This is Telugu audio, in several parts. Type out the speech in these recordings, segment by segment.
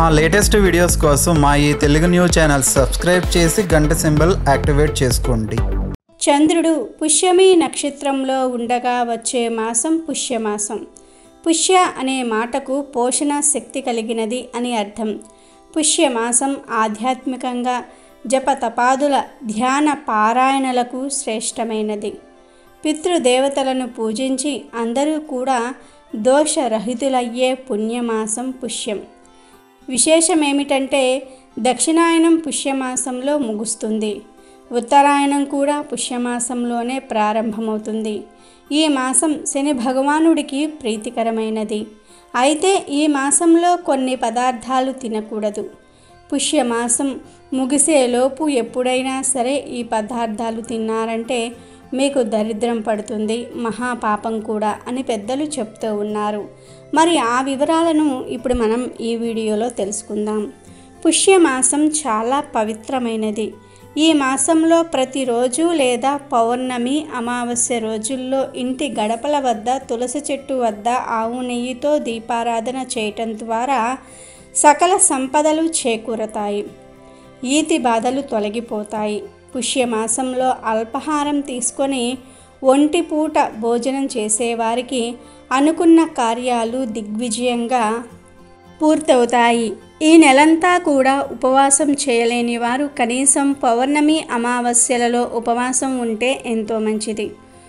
మా లేటెస్ట్ వీడియోస్ కోసం మా ఈ తెలుగు న్యూస్ ఛానల్ సబ్స్క్రైబ్ చేసి గంట సింబల్ యాక్టివేట్ చేసుకోండి చంద్రుడు పుష్యమి నక్షత్రంలో ఉండగా వచ్చే మాసం పుష్యమాసం పుష్య అనే మాటకు పోషణ శక్తి కలిగినది అని అర్థం పుష్యమాసం ఆధ్యాత్మికంగా జప తపాదుల ధ్యాన పారాయణలకు శ్రేష్టమైనది పితృదేవతలను పూజించి అందరూ కూడా దోషరహితులయ్యే పుణ్యమాసం పుష్యం విశేషమేమిటంటే దక్షిణాయనం పుష్యమాసంలో ముగుస్తుంది ఉత్తరాయణం కూడా పుష్యమాసంలోనే ప్రారంభమవుతుంది ఈ మాసం శని భగవానుడికి ప్రీతికరమైనది అయితే ఈ మాసంలో కొన్ని పదార్థాలు తినకూడదు పుష్యమాసం ముగిసేలోపు ఎప్పుడైనా సరే ఈ పదార్థాలు తిన్నారంటే మీకు దరిద్రం పడుతుంది మహాపాపం కూడా అని పెద్దలు చెప్తూ ఉన్నారు మరి ఆ వివరాలను ఇప్పుడు మనం ఈ వీడియోలో తెలుసుకుందాం పుష్యమాసం చాలా పవిత్రమైనది ఈ మాసంలో ప్రతిరోజు లేదా పౌర్ణమి అమావాస్య రోజుల్లో ఇంటి గడపల వద్ద తులసి చెట్టు వద్ద ఆవు నెయ్యితో దీపారాధన చేయటం ద్వారా సకల సంపదలు చేకూరతాయి ఈతి బాధలు తొలగిపోతాయి పుష్యమాసంలో అల్పాహారం తీసుకొని ఒంటి పూట భోజనం చేసేవారికి అనుకున్న కార్యాలు దిగ్విజయంగా పూర్తవుతాయి ఈ నెలంతా కూడా ఉపవాసం చేయలేని వారు కనీసం పౌర్ణమి అమావాస్యలలో ఉపవాసం ఉంటే ఎంతో మంచిది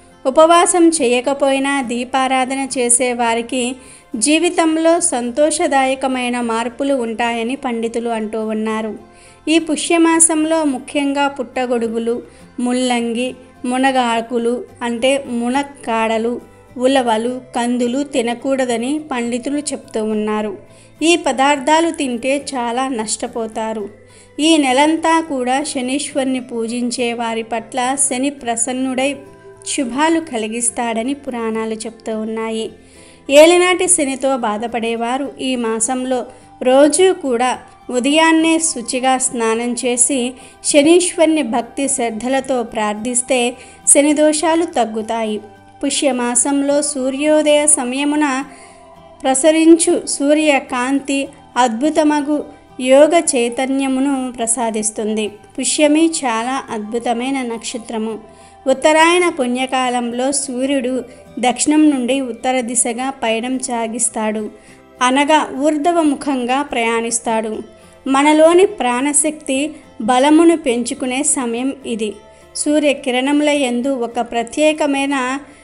ఉపవాసం చేయకపోయినా దీపారాధన చేసే వారికి జీవితంలో సంతోషదాయకమైన మార్పులు ఉంటాయని పండితులు అంటూ ఉన్నారు ఈ పుష్యమాసంలో ముఖ్యంగా పుట్టగొడుగులు ముల్లంగి మునగాకులు అంటే మునక్కాడలు ఉలవలు కందులు తినకూడదని పండితులు చెప్తూ ఉన్నారు ఈ పదార్థాలు తింటే చాలా నష్టపోతారు ఈ నెలంతా కూడా శనీశ్వరుని పూజించే వారి పట్ల శని ప్రసన్నుడై శుభాలు కలిగిస్తాడని పురాణాలు చెప్తూ ఉన్నాయి ఏలినాటి శనితో బాధపడేవారు ఈ మాసంలో రోజూ కూడా ఉదయాన్నే శుచిగా స్నానం చేసి శనీశ్వరుని భక్తి శ్రద్ధలతో ప్రార్థిస్తే శని దోషాలు తగ్గుతాయి పుష్యమాసంలో సూర్యోదయ సమయమున ప్రసరించు సూర్యకాంతి అద్భుతమగు యోగ చైతన్యమును ప్రసాదిస్తుంది పుష్యమి చాలా అద్భుతమైన నక్షత్రము ఉత్తరాయణ పుణ్యకాలంలో సూర్యుడు దక్షిణం నుండి ఉత్తర దిశగా పయనం సాగిస్తాడు అనగా ఊర్ధవముఖంగా ప్రయాణిస్తాడు మనలోని ప్రాణశక్తి బలమును పెంచుకునే సమయం ఇది సూర్యకిరణముల యందు ఒక ప్రత్యేకమైన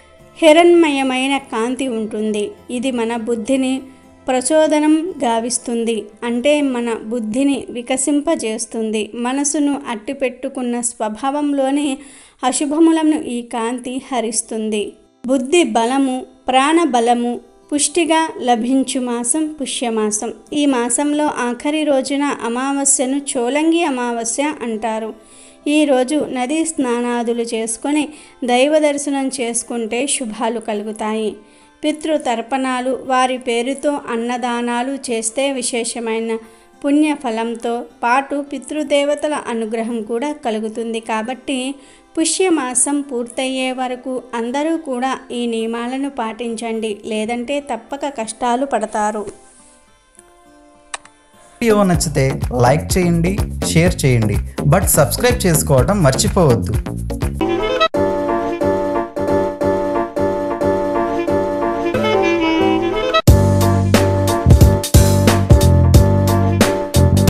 హిరణ్మయమైన కాంతి ఉంటుంది ఇది మన బుద్ధిని ప్రచోదనం గావిస్తుంది అంటే మన బుద్ధిని వికసింపజేస్తుంది మనసును అట్టిపెట్టుకున్న స్వభావంలోని అశుభములను ఈ కాంతి హరిస్తుంది బుద్ధి బలము ప్రాణబలము పుష్టిగా లభించు మాసం పుష్యమాసం ఈ మాసంలో ఆఖరి రోజున అమావాస్యను చోలంగి అమావాస్య అంటారు ఈరోజు నదీ స్నానాదులు చేసుకొని దైవ దర్శనం చేసుకుంటే శుభాలు కలుగుతాయి పితృతర్పణాలు వారి పేరుతో అన్నదానాలు చేస్తే విశేషమైన పుణ్య ఫలంతో పాటు పితృదేవతల అనుగ్రహం కూడా కలుగుతుంది కాబట్టి పుష్యమాసం పూర్తయ్యే వరకు అందరూ కూడా ఈ నియమాలను పాటించండి లేదంటే తప్పక కష్టాలు పడతారు వీడియో నచ్చితే లైక్ చేయండి షేర్ చేయండి బట్ సబ్స్క్రైబ్ చేసుకోవడం మర్చిపోవద్దు